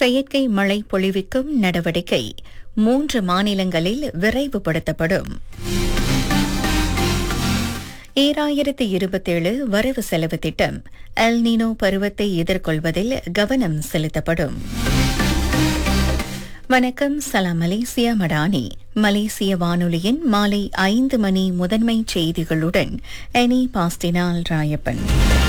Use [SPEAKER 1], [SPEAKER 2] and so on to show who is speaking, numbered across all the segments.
[SPEAKER 1] செயற்கை மழை பொழிவிக்கும் நடவடிக்கை மூன்று மாநிலங்களில் விரைவுபடுத்தப்படும் ஈராயிரத்து இருபத்தேழு வரவு செலவு திட்டம் எல்னினோ பருவத்தை எதிர்கொள்வதில் கவனம் செலுத்தப்படும் வணக்கம் சலாம் மலேசியா மடானி மலேசிய வானொலியின் மாலை ஐந்து மணி முதன்மை செய்திகளுடன் எனி பாஸ்டினால் ராயப்பன்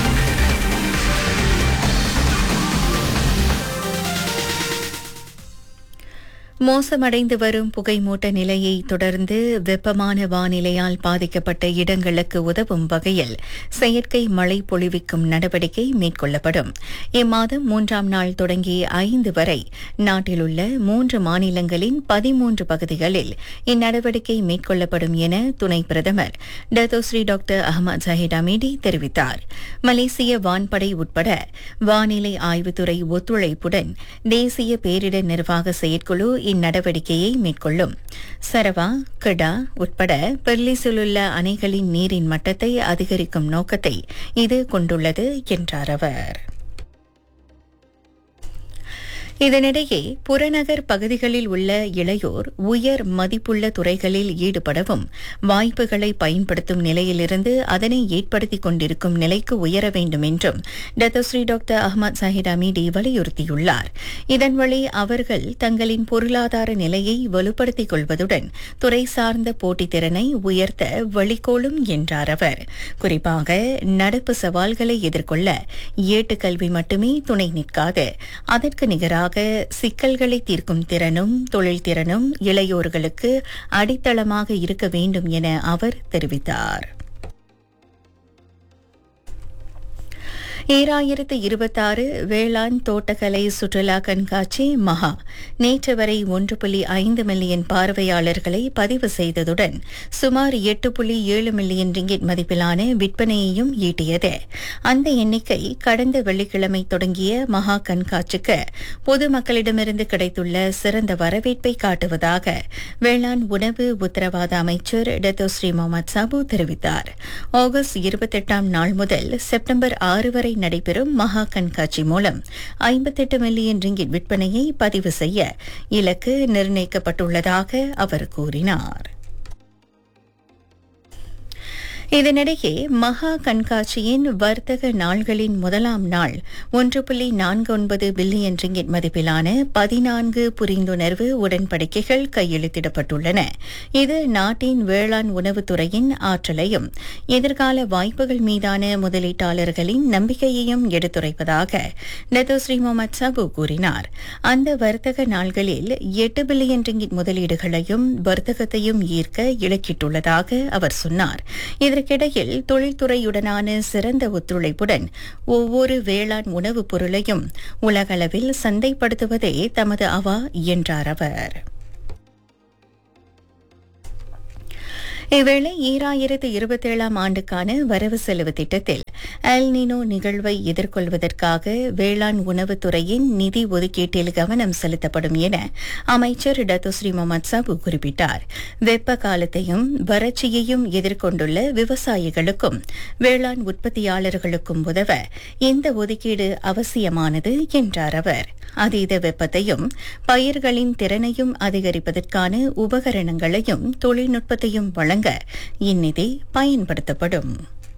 [SPEAKER 1] மோசமடைந்து வரும் புகைமூட்ட நிலையை தொடர்ந்து வெப்பமான வானிலையால் பாதிக்கப்பட்ட இடங்களுக்கு உதவும் வகையில் செயற்கை மழை பொழிவிக்கும் நடவடிக்கை மேற்கொள்ளப்படும் இம்மாதம் மூன்றாம் நாள் தொடங்கி ஐந்து வரை நாட்டிலுள்ள மூன்று மாநிலங்களின் பதிமூன்று பகுதிகளில் இந்நடவடிக்கை மேற்கொள்ளப்படும் என துணை பிரதமர் Datuk Seri doctor Ahmad Zahid Hamidi தெரிவித்தார் மலேசிய வான்படை உட்பட வானிலை ஆய்வுத்துறை ஒத்துழைப்புடன் தேசிய பேரிடர் நிர்வாக செயற்குழு இந்நடவடிக்கையை மேற்கொள்ளும் சரவா கிடா உட்பட பெர்லிஸிலுள்ள அணைகளின் நீரின் மட்டத்தை அதிகரிக்கும் நோக்கத்தை இது கொண்டுள்ளது என்றார் அவர் இதனிடையே புறநகர் பகுதிகளில் உள்ள இளையோர் உயர் மதிப்புள்ள துறைகளில் ஈடுபடவும் வாய்ப்புகளை பயன்படுத்தும் நிலையிலிருந்து அதனை ஏற்படுத்திக் கொண்டிருக்கும் நிலைக்கு உயர வேண்டும் என்றும் Datuk Seri doctor Ahmad Zahid Hamidi வலியுறுத்தியுள்ளார் இதன் வழி அவர்கள் தங்களின் பொருளாதார நிலையை வலுப்படுத்திக் கொள்வதுடன் துறை சார்ந்த போட்டித் திறனை உயர்த்த வழிகோலும் என்றார் அவர் குறிப்பாக நடப்பு சவால்களை எதிர்கொள்ள ஏட்டுக்கல்வி மட்டுமே துணை நிற்காது அதற்கு நிகராக சிக்கல்களை தீர்க்கும் திறனும் தொழில் திறனும் இளையோர்களுக்கு அடித்தளமாக இருக்க வேண்டும் என அவர் தெரிவித்தார் ஈராயிரத்து இருபத்தாறு வேளாண் தோட்டக்கலை சுற்றுலா கண்காட்சி மகா நேற்று வரை ஒன்று புள்ளி ஐந்து மில்லியன் பார்வையாளர்களை பதிவு செய்ததுடன் சுமார் எட்டு புள்ளி ஏழு மில்லியன் ரிங்கிட் மதிப்பிலான விற்பனையையும் ஈட்டியது அந்த எண்ணிக்கை கடந்த வெள்ளிக்கிழமை தொடங்கிய மகா கண்காட்சிக்கு பொதுமக்களிடமிருந்து கிடைத்துள்ள சிறந்த வரவேற்பை காட்டுவதாக வேளாண் உணவு உத்தரவாத அமைச்சர் டத்தோஸ்ரீ முகமது சாபு தெரிவித்தார் ஆகஸ்ட் இருபத்தெட்டாம் நாள் முதல் செப்டம்பர் ஆறு வரை நடைபெறும் மகா கண்காட்சி மூலம் ஐம்பத்தெட்டு மில்லியன் ரிங்கிட் விற்பனையை பதிவு செய்ய இலக்கு நிர்ணயிக்கப்பட்டுள்ளதாக அவர் கூறினார் இதனிடையே மகா கண்காட்சியின் வர்த்தக நாள்களின் முதலாம் நாள் ஒன்று புள்ளி நான்கு ஒன்பது பில்லியன் ரிங்கிட் மதிப்பிலான பதினான்கு புரிந்துணர்வு உடன்படிக்கைகள் கையெழுத்திடப்பட்டுள்ளன இது நாட்டின் வேளாண் உணவுத்துறையின் ஆற்றலையும் எதிர்கால வாய்ப்புகள் மீதான முதலீட்டாளர்களின் நம்பிக்கையையும் எடுத்துரைப்பதாக நெதோஸ்ரீ முகமது சபு கூறினார் அந்த வர்த்தக நாள்களில் எட்டு பில்லியன் ரிங்கிட் முதலீடுகளையும் வர்த்தகத்தையும் ஈர்க்க இலக்கிட்டுள்ளதாக அவர் சொன்னார் இதற்கிடையில் தொழில்துறையுடனான சிறந்த ஒத்துழைப்புடன் ஒவ்வொரு வேளாண் உணவுப் பொருளையும் உலகளவில் சந்தைப்படுத்துவதே தமது அவா என்றார் அவர் இவ்வேளை ஈராயிரத்து இருபத்தேழாம் ஆண்டுக்கான வரவு செலவு திட்டத்தில் எல் நினோ நிகழ்வை எதிர்கொள்வதற்காக வேளாண் உணவுத்துறையின் நிதி ஒதுக்கீட்டில் கவனம் செலுத்தப்படும் என அமைச்சர் டத்துஸ்ரீ முகமது சாபு குறிப்பிட்டார் வெப்ப காலத்தையும் வறட்சியையும் எதிர்கொண்டுள்ள விவசாயிகளுக்கும் வேளாண் உற்பத்தியாளர்களுக்கும் உதவ இந்த ஒதுக்கீடு அவசியமானது என்றார் அவர் அதீத வெப்பத்தையும் பயிர்களின் திறனையும் அதிகரிப்பதற்கான உபகரணங்களையும் தொழில்நுட்பத்தையும் வழங்க இந்நிதி பயன்படுத்தப்படும்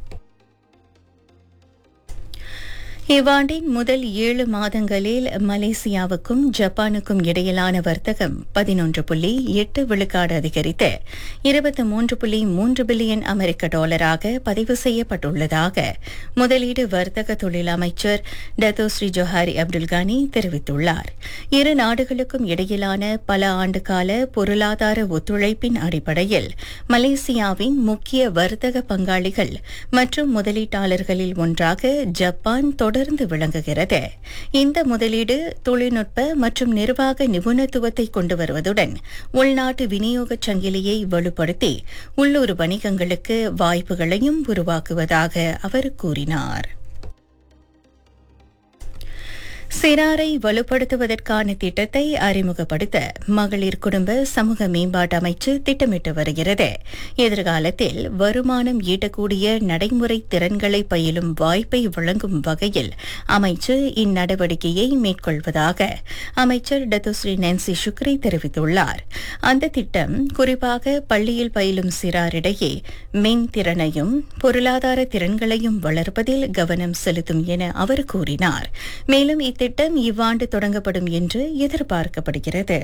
[SPEAKER 1] இவ்வாண்டின் முதல் ஏழு மாதங்களில் மலேசியாவுக்கும் ஜப்பானுக்கும் இடையிலான வர்த்தகம் பதினொன்று புள்ளி எட்டு விழுக்காடு அதிகரித்து இருபத்தி மூன்று புள்ளி மூன்று பில்லியன் அமெரிக்க டாலராக பதிவு செய்யப்பட்டுள்ளதாக முதலீடு வர்த்தக தொழில் அமைச்சர் டத்தோஸ்ரீ ஜொஹாரி அப்துல் கானி தெரிவித்துள்ளார் இரு நாடுகளுக்கும் இடையிலான பல ஆண்டுகால பொருளாதார ஒத்துழைப்பின் அடிப்படையில் மலேசியாவின் முக்கிய வர்த்தக பங்காளிகள் மற்றும் முதலீட்டாளர்களில் ஒன்றாக ஜப்பான் தொடர்ந்து விளங்குகிறது இந்த முதலீடு தொழில்நுட்ப மற்றும் நிர்வாக நிபுணத்துவத்தை கொண்டு வருவதுடன் உள்நாட்டு விநியோகச் சங்கிலியை வலுப்படுத்தி உள்ளூர் வணிகங்களுக்கு வாய்ப்புகளையும் உருவாக்குவதாக அவர் கூறினார் சிறாரை வலுப்படுத்துவதற்கான திட்டத்தை அறிமுகப்படுத்த மகளிர் குடும்ப சமூக மேம்பாட்டு அமைச்சு திட்டமிட்டு வருகிறது எதிர்காலத்தில் வருமானம் ஈட்டக்கூடிய நடைமுறை திறன்களை பயிலும் வாய்ப்பை வழங்கும் வகையில் அமைச்சு இந்நடவடிக்கையை மேற்கொள்வதாக அமைச்சர் டத்துஸ்ரீ நான்சி சுக்ரி தெரிவித்துள்ளார் அந்த திட்டம் குறிப்பாக பள்ளியில் பயிலும் சிறாரிடையே மின் திறனையும் பொருளாதார திறன்களையும் வளர்ப்பதில் கவனம் செலுத்தும் என அவர் கூறினார் மேலும் இத்திட்டம் இவ்வாண்டு தொடங்கப்படும் என்று எதிர்பார்க்கப்படுகிறது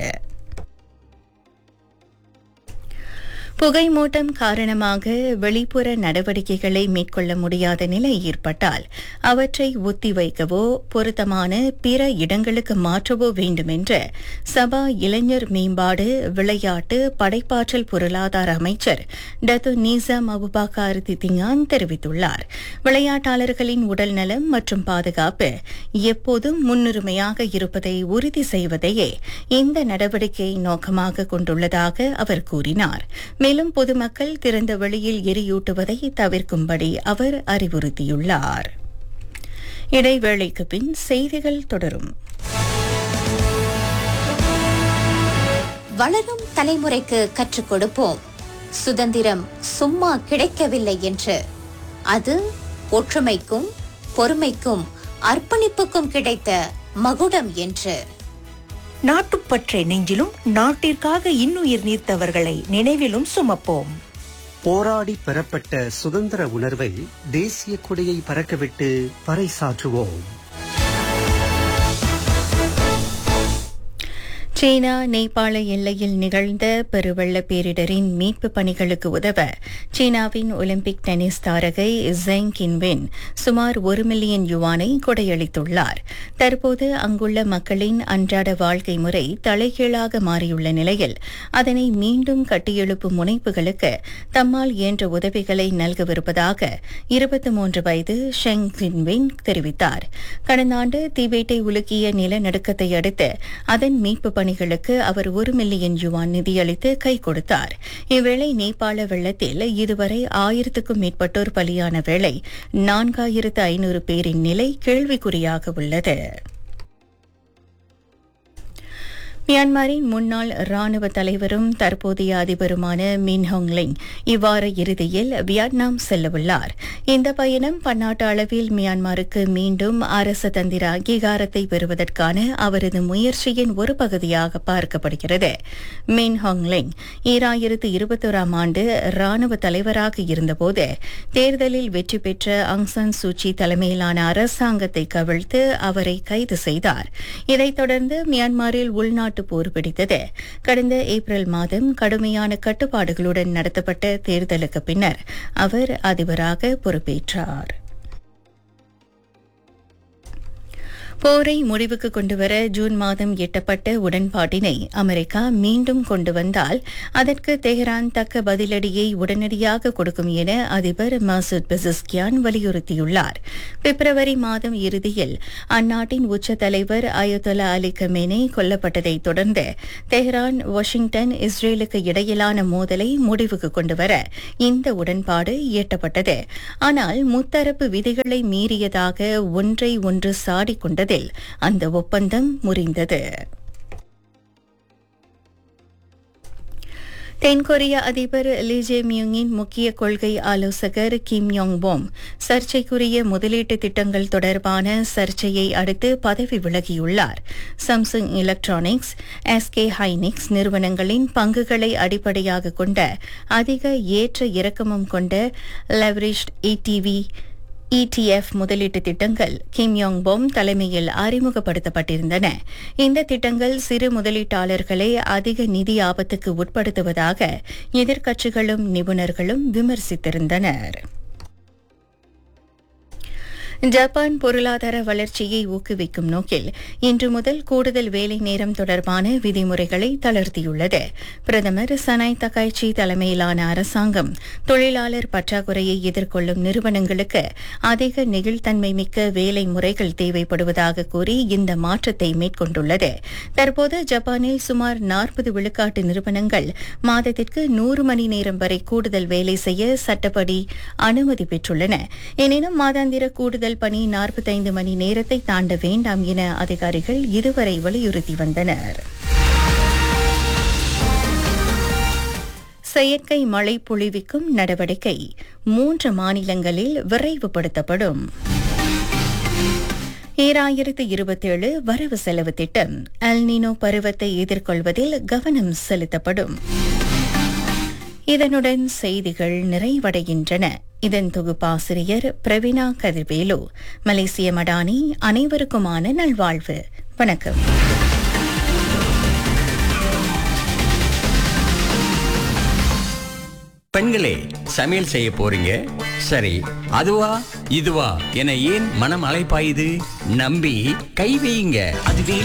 [SPEAKER 1] புகைமூட்டம் காரணமாக வெளிப்புற நடவடிக்கைகளை மேற்கொள்ள முடியாத நிலை ஏற்பட்டால் அவற்றை ஒத்திவைக்கவோ பொருத்தமான பிற இடங்களுக்கு மாற்றவோ வேண்டும் என்று சபா இளைஞர் மேம்பாடு விளையாட்டு படைப்பாற்றல் பொருளாதார அமைச்சர் டத்து நீசாம் அபுபாக்கார் தித்திங்கான் தெரிவித்துள்ளார் விளையாட்டாளர்களின் உடல் நலம் மற்றும் பாதுகாப்பு எப்போதும் முன்னுரிமையாக இருப்பதை உறுதி செய்வதையே இந்த நடவடிக்கை நோக்கமாக கொண்டுள்ளதாக அவர் கூறினார் மேலும் பொதுமக்கள் திறந்த வெளியில் எரியூட்டுவதை தவிர்க்கும்படி அவர் அறிவுறுத்தியுள்ளார் இடைவேளைக்கு பின் செய்திகள் தொடரும்
[SPEAKER 2] வளரும் தலைமுறைக்கு கற்றுக் கொடுப்போம் சுதந்திரம் சும்மா கிடைக்கவில்லை என்று அது ஒற்றுமைக்கும் பொறுமைக்கும் அர்ப்பணிப்புக்கும் கிடைத்த மகுடம் என்று
[SPEAKER 3] நாட்டுப்பற்றை நெஞ்சிலும் நாட்டிற்காக இன்னுயிர் நீர்த்தவர்களை நினைவிலும் சுமப்போம்
[SPEAKER 4] போராடி பெறப்பட்ட சுதந்திர உணர்வை தேசிய கொடியை பறக்கவிட்டு பறைசாற்றுவோம்
[SPEAKER 1] சீனா நேபாள எல்லையில் நிகழ்ந்த பெருவெள்ள பேரிடரின் மீட்பு பணிகளுக்கு உதவ சீனாவின் ஒலிம்பிக் டென்னிஸ் தாரகை ஜெங் கின்வென் சுமார் ஒரு மில்லியன் யுவானை கொடையளித்துள்ளார் தற்போது அங்குள்ள மக்களின் அன்றாட வாழ்க்கை முறை தலைகீழாக மாறியுள்ள நிலையில் அதனை மீண்டும் கட்டியெழுப்பும் முனைப்புகளுக்கு தம்மால் இயன்ற உதவிகளை நல்கவிருப்பதாக இருபத்தி மூன்று வயது ஷெங் கின்வென் தெரிவித்தார் கடந்த ஆண்டு தீபேட்டை உலுக்கிய நிலநடுக்கத்தை அடுத்து அதன் மீட்பு பணிகளுக்கு அவர் ஒரு மில்லியன் யுவான் நிதியளித்து கை கொடுத்தார் இவ்வேளை நேபாள வெள்ளத்தில் இதுவரை ஆயிரத்துக்கும் மேற்பட்டோர் பலியான வேளை நான்காயிரத்து ஐநூறு பேரின் நிலை கேள்விக்குறியாக உள்ளது மியான்மரின் முன்னாள் ராணுவ தலைவரும் தற்போதைய அதிபருமான மின் ஹோங்லிங் இவ்வார இறுதியில் வியட்நாம் செல்லவுள்ளார் இந்த பயணம் பன்னாட்டு அளவில் மியான்மருக்கு மீண்டும் அரசு தந்திர அங்கீகாரத்தை பெறுவதற்கான அவரது முயற்சியின் ஒரு பகுதியாக பார்க்கப்படுகிறது மின் ஹோங்லிங் ஈராயிரத்து இருபத்தோராம் ஆண்டு ராணுவ தலைவராக இருந்தபோது தேர்தலில் வெற்றி பெற்ற அங்சான் சூச்சி தலைமையிலான அரசாங்கத்தை கவிழ்த்து அவரை கைது செய்தார் இதைத் தொடர்ந்து மியான்மரில் உள்நாட்டு போர் பிடித்தது கடந்த ஏப்ரல் மாதம் கடுமையான கட்டுப்பாடுகளுடன் நடத்தப்பட்ட தேர்தலுக்கு பின்னர் அவர் அதிபராக பொறுப்பேற்றார் போரை முடிவுக்கு கொண்டுவர ஜூன் மாதம் எட்டப்பட்ட உடன்பாட்டினை அமெரிக்கா மீண்டும் கொண்டு வந்தால் அதற்கு தெஹ்ரான் தக்க பதிலடியை உடனடியாக கொடுக்கும் என அதிபர் மசூத் பெசஸ்கியான் வலியுறுத்தியுள்ளார் பிப்ரவரி மாதம் இறுதியில் அந்நாட்டின் உச்ச தலைவர் அயோத்தலா அலி கமேனே கொல்லப்பட்டதை தொடர்ந்து தெஹ்ரான் வாஷிங்டன் இஸ்ரேலுக்கு இடையிலான மோதலை முடிவுக்கு கொண்டுவர இந்த உடன்பாடு எட்டப்பட்டது ஆனால் முத்தரப்பு விதிகளை மீறியதாக ஒன்றை ஒன்று சாடிக்கொண்டது அதில் அந்த ஒப்பந்தம் முறிந்தது தென்கொரிய அதிபர் லீ ஜே மியுங்கின் முக்கிய கொள்கை ஆலோசகர் கிம் யோங் போம் சர்ச்சைக்குரிய முதலீட்டு திட்டங்கள் தொடர்பான சர்ச்சையை அடுத்து பதவி விலகியுள்ளார் சாம்சங் எலக்ட்ரானிக்ஸ் எஸ்கே ஹைனிக்ஸ் நிறுவனங்களின் பங்குகளை அடிப்படையாக கொண்ட அதிக ஏற்ற இறக்கமும் கொண்ட லெவரேஜ் இடிவி இடிஎஃப் முதலீட்டு திட்டங்கள் கிம் யோங் போம் தலைமையில் அறிமுகப்படுத்தப்பட்டிருந்தன இந்த திட்டங்கள் சிறு முதலீட்டாளர்களை அதிக நிதி ஆபத்துக்கு உட்படுத்துவதாக எதிர்க்கட்சிகளும் நிபுணர்களும் விமர்சித்திருந்தனர் ஜப்பான் பொருளாதார வளர்ச்சியை ஊக்குவிக்கும் நோக்கில் இன்று முதல் கூடுதல் வேலை நேரம் தொடர்பான விதிமுறைகளை தளர்த்தியுள்ளது பிரதமர் சனாய் தகாய்ச்சி தலைமையிலான அரசாங்கம் தொழிலாளர் பற்றாக்குறையை எதிர்கொள்ளும் நிறுவனங்களுக்கு அதிக நெகிழ்த்தன்மை மிக்க வேலை முறைகள் தேவைப்படுவதாக கூறி இந்த மாற்றத்தை மேற்கொண்டுள்ளது தற்போது ஜப்பானில் சுமார் நாற்பது விழுக்காட்டு நிறுவனங்கள் மாதத்திற்கு நூறு மணி நேரம் வரை கூடுதல் வேலை செய்ய சட்டப்படி அனுமதி பெற்றுள்ளன எனினும் மாதாந்திர கூடுதல் பகல் பணி நாற்பத்தைந்து மணி நேரத்தை தாண்ட வேண்டாம் என அதிகாரிகள் இதுவரை வலியுறுத்தி வந்தனர் செயற்கை மழை பொழிவிக்கும் நடவடிக்கை மூன்று மாநிலங்களில் விரைவுபடுத்தப்படும் ஈராயிரத்து இருபத்தேழு வரவு செலவு திட்டம் அல்னினோ பருவத்தை எதிர்கொள்வதில் கவனம் செலுத்தப்படும் இதனுடன் செய்திகள் நிறைவடைகின்றன இதன் தொகுப்பாசிரியர் பிரவீனா கதிர்வேலு மலேசிய மடானி அனைவருக்குமான நல்வாழ்வு வணக்கம்
[SPEAKER 5] பெண்களே சமையல் செய்ய போறீங்க சரி அதுவா இதுவா என ஏன் மனம் அலைப்பாயுது நம்பி கை வையுங்க அதுவே